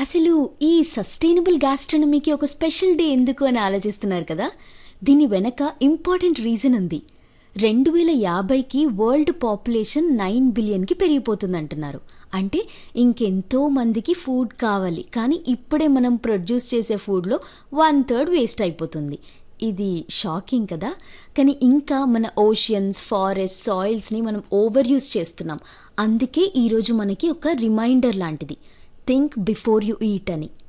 అసలు ఈ సస్టైనబుల్ గ్యాస్ట్రనమీకి ఒక స్పెషల్ డే ఎందుకు అని ఆలోచిస్తున్నారు కదా దీని వెనక ఇంపార్టెంట్ రీజన్ ఉంది రెండు వేల యాభైకి వరల్డ్ పాపులేషన్ నైన్ బిలియన్కి పెరిగిపోతుంది అంటున్నారు అంటే ఇంకెంతో మందికి ఫుడ్ కావాలి కానీ ఇప్పుడే మనం ప్రొడ్యూస్ చేసే ఫుడ్లో వన్ థర్డ్ వేస్ట్ అయిపోతుంది ఇది షాకింగ్ కదా కానీ ఇంకా మన ఓషియన్స్ ఫారెస్ట్ సాయిల్స్ని మనం ఓవర్ యూస్ చేస్తున్నాం అందుకే ఈరోజు మనకి ఒక రిమైండర్ లాంటిది థింక్ బిఫోర్ యు ఈట్ అని